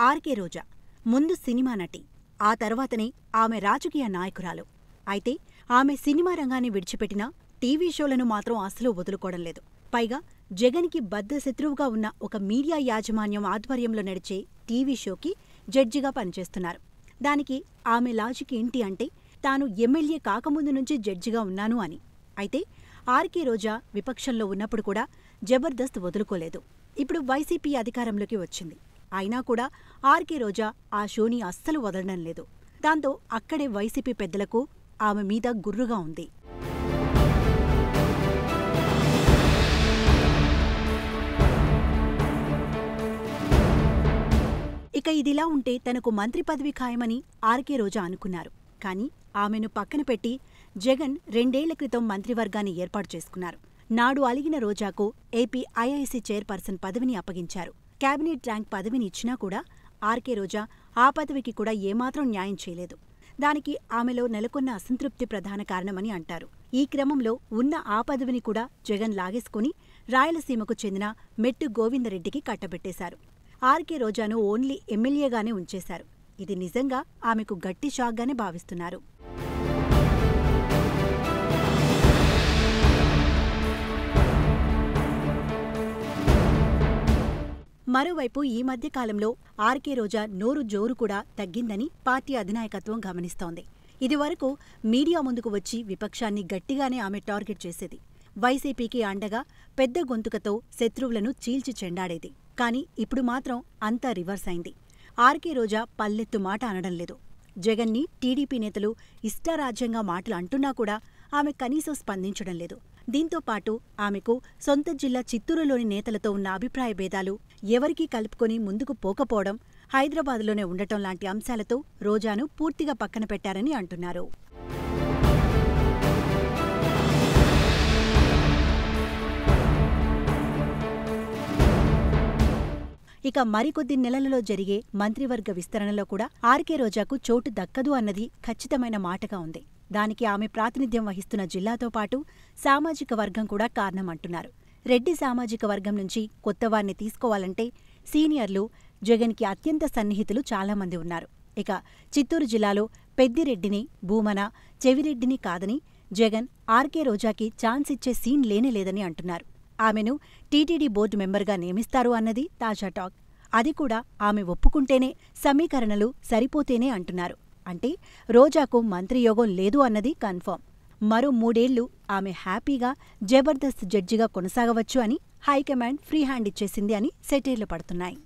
RK రోజా ముందు cinema నటి ఆ తర్వాతనే ఆమె రాజకీయ నాయకురాలు అయితే ఆమె సినిమా రంగాన్ని విడిచిపెట్టినా టీవీ షోలను మాత్రం అస్సలు వదులుకోవడం లేదు పైగా జగన్కి బద్ద శత్రువుగా ఉన్న ఒక మీడియా యాజమాన్యం ఆధ్వర్యంలో నడిచే టీవీ షోకి జడ్జిగా పనిచేస్తున్నారు దానికి ఆమె లాజిక్ ఏంటి అంటే తాను ఎమ్మెల్యే కాకముందు నుంచి జడ్జిగా ఉన్నాను అని అయితే ఆర్కే రోజా విపక్షంలో ఉన్నప్పుడు కూడా జబర్దస్త్ వదులుకోలేదు ఇప్పుడు వైసీపీ అధికారంలోకి వచ్చింది అయినా కూడా ఆర్కే రోజా ఆ షోని అస్సలు వదలడం లేదు దాంతో అక్కడే వైసీపీ పెద్దలకు ఆమె మీద గుర్రుగా ఉంది ఇక ఇదిలా ఉంటే తనకు మంత్రి పదవి ఖాయమని ఆర్కే రోజా అనుకున్నారు కానీ ఆమెను పక్కన పెట్టి జగన్ రెండేళ్ల క్రితం మంత్రివర్గాన్ని ఏర్పాటు చేసుకున్నారు నాడు అలిగిన రోజాకు ఏపీ ఐఐసీ చైర్పర్సన్ పదవిని అప్పగించారు కేబినెట్ ర్యాంక్ పదవిని ఇచ్చినా కూడా ఆర్కే రోజా ఆ పదవికి కూడా ఏమాత్రం న్యాయం చేయలేదు దానికి ఆమెలో నెలకొన్న అసంతృప్తి ప్రధాన కారణమని అంటారు ఈ క్రమంలో ఉన్న ఆ పదవిని కూడా జగన్ లాగేసుకుని రాయలసీమకు చెందిన మెట్టు గోవిందరెడ్డికి కట్టబెట్టేశారు ఆర్కే రోజాను ఓన్లీ ఎమ్మెల్యేగానే ఉంచేశారు ఇది నిజంగా ఆమెకు గట్టి షాక్గానే భావిస్తున్నారు మరోవైపు ఈ మధ్య కాలంలో ఆర్కే రోజా నోరు జోరు కూడా తగ్గిందని పార్టీ అధినాయకత్వం గమనిస్తోంది ఇదివరకు మీడియా ముందుకు వచ్చి విపక్షాన్ని గట్టిగానే ఆమె టార్గెట్ చేసేది వైసీపీకి అండగా పెద్ద గొంతుకతో శత్రువులను చీల్చి చెండాడేది కానీ ఇప్పుడు మాత్రం అంతా రివర్స్ అయింది ఆర్కే రోజా పల్లెత్తు మాట అనడం లేదు జగన్ని టీడీపీ నేతలు ఇష్టారాజ్యంగా మాటలు అంటున్నా కూడా ఆమె కనీసం స్పందించడం లేదు దీంతో పాటు ఆమెకు సొంత జిల్లా చిత్తూరులోని నేతలతో ఉన్న అభిప్రాయ భేదాలు ఎవరికీ కలుపుకొని ముందుకు పోకపోవడం హైదరాబాద్లోనే ఉండటం లాంటి అంశాలతో రోజాను పూర్తిగా పక్కన పెట్టారని అంటున్నారు ఇక మరికొద్ది నెలలలో జరిగే మంత్రివర్గ విస్తరణలో కూడా ఆర్కే రోజాకు చోటు దక్కదు అన్నది ఖచ్చితమైన మాటగా ఉంది దానికి ఆమె ప్రాతినిధ్యం వహిస్తున్న జిల్లాతో పాటు సామాజిక వర్గం కూడా కారణమంటున్నారు రెడ్డి సామాజిక వర్గం నుంచి కొత్తవారిని తీసుకోవాలంటే సీనియర్లు జగన్కి అత్యంత సన్నిహితులు చాలామంది ఉన్నారు ఇక చిత్తూరు జిల్లాలో పెద్దిరెడ్డిని భూమన చెవిరెడ్డిని కాదని జగన్ ఆర్కే రోజాకి ఛాన్స్ ఇచ్చే సీన్ లేనేలేదని అంటున్నారు ఆమెను టీటీడీ బోర్డు మెంబర్గా నియమిస్తారు అన్నది తాజా టాక్ అది కూడా ఆమె ఒప్పుకుంటేనే సమీకరణలు సరిపోతేనే అంటున్నారు అంటే రోజాకు మంత్రియోగం లేదు అన్నది కన్ఫర్మ్ మరో మూడేళ్లు ఆమె హ్యాపీగా జబర్దస్త్ జడ్జిగా కొనసాగవచ్చు అని హైకమాండ్ ఫ్రీ హ్యాండ్ ఇచ్చేసింది అని సెటైర్లు పడుతున్నాయి